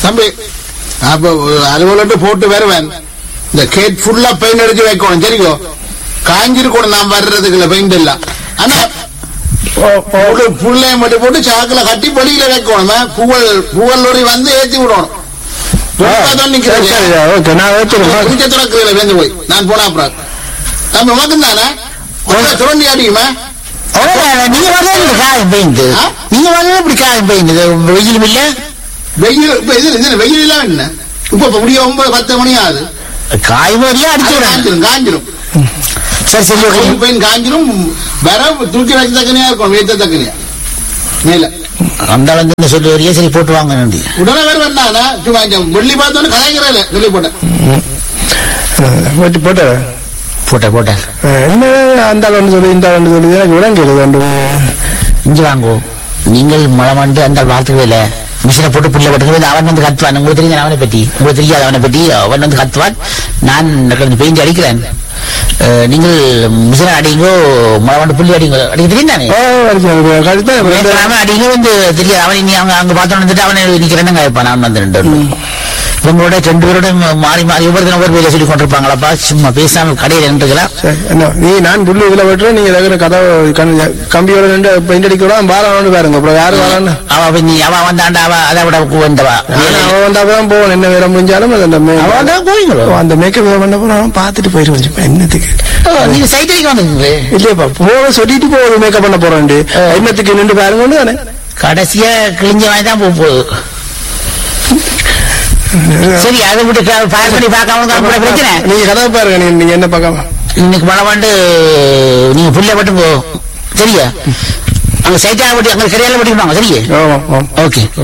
தம்பி அப்ப அலுவலட்டு போட்டு வருவேன் இந்த கேட் ஃபுல்லா பெயிண்ட் அடிச்சு வைக்கணும் சரிக்கோ காஞ்சிருக்கணும் நான் வர்றதுக்குள்ள பெயிண்ட் எல்லாம் ஆனா புள்ளைய மட்டும் போட்டு சாக்குல கட்டி பொடியில வைக்கணும் பூவல் பூவல் லோரி வந்து ஏத்தி விடணும் சரி, சரி, ஓகே நான் வச்சிருக்கேன் குடிச்ச துறக்கிறதுல வேந்து போய் நான் போனா அப்புறம் தம்பி உனக்கும் தானே சுரண்டி அடிக்குமா நீங்க வந்து இப்படி காயம் பெய்யுது ஆ? நீங்க வந்து இப்படி காயம் பெய்யுது வெயிலும் இல்ல வெயில் இப்ப இது இது வெயில் எல்லாம் என்ன இப்ப இப்ப முடிய ஒன்பது பத்து மணி ஆகுது காயம் வரையா அது அடிச்சு விடுறாங்க காஞ்சிரும் காஞ்சிரும் சரி சரி ஓகே பெயின் காஞ்சிரும் வர தூக்கி வைக்க தக்கனையா இருக்கும் வைத்த தக்கனையா மேல அந்த அளவுக்கு இந்த சொல்லி வரையா சரி போட்டு வாங்க நன்றி உடனே வேற வேண்டாம் சும்மா இந்த வெள்ளி பார்த்தோன்னு கலைக்கிறேன் சொல்லி போட்டேன் போட்டு போட்டு போட்டேன் போட்டேன் என்ன அந்த ஆள் சொல்லி இந்த ஆள் சொல்லி எனக்கு விளங்கல ரெண்டு இஞ்சி வாங்கோ நீங்கள் மழை அந்த வாழ்த்துக்கவே இல்லை மிஷினை போட்டு புள்ள போட்டு அவன் வந்து கத்துவான் உங்களுக்கு தெரிஞ்ச அவனை பற்றி உங்களுக்கு தெரியாது அவனை பற்றி அவன் வந்து கத்துவான் நான் கொஞ்சம் பெயிண்ட் அடிக்கிறேன் அஹ், நீங்கள் மிஷினை அடிங்கோ மழை வந்து புள்ளி அடிங்கோ அடிக்க தெரியும் தானே கழுத்தான் அவன் அடிங்க வந்து தெரியாது அவன் நீ அவங்க அங்க பார்த்தோன்னு வந்துட்டு அவனை நிக்கிறேன்னு கேட்பான் நான் வந்து ரெண்டு இவங்களோட ரெண்டு பேரோட மாறி மாறி ஒவ்வொருத்தரும் ஒவ்வொரு பேரை சொல்லி கொண்டிருப்பாங்களாப்பா சும்மா பேசாம கடையில் நின்றுக்கலாம் சரி, என்ன நீ நான் புல்லு இதுல வெட்டுறேன் நீங்க இருக்கிற கதவு கண்- கம்பியோட ரெண்டு பெயிண்ட் அடிக்கலாம் பாரம் பாருங்க அப்புறம் யாரு வரான்னு அவ அப்ப நீ அவ வந்தாண்டா அவ அதை விட வந்தவா அவன் வந்தா தான் போவோம் என்ன வேலை முடிஞ்சாலும் அது அந்த மே- அவ வந்தா போவீங்களோ ஓ, அந்த மேக்கப் பண்ண போனாலும் பார்த்துட்டு போயிடுவோம் சும்மா என்னத்துக்கு நீங்க சைட் வரைக்கும் வந்துருங்களே இல்லையாப்பா போக சொல்லிட்டு போகுது மேக்கப் பண்ண போறேன் என்னத்துக்கு நின்று பாருங்க தானே கடைசியா கிழிஞ்ச மாதிரி தான் போக போகுது சரி அதை விட்டு பாஸ் பண்ணி பார்க்காம இருந்தா அப்புறம் பிரச்சனை நீங்க கதவை பாருங்க நீங்க- நீங்க என்ன பார்க்காம இன்னைக்கு மழை வந்து நீங்க புள்ள மட்டும் போ சரியா அங்க சைட்டா பட்டி அங்க சரியால பட்டிருப்பாங்க சரியா ஆமா ஆமா ஓகே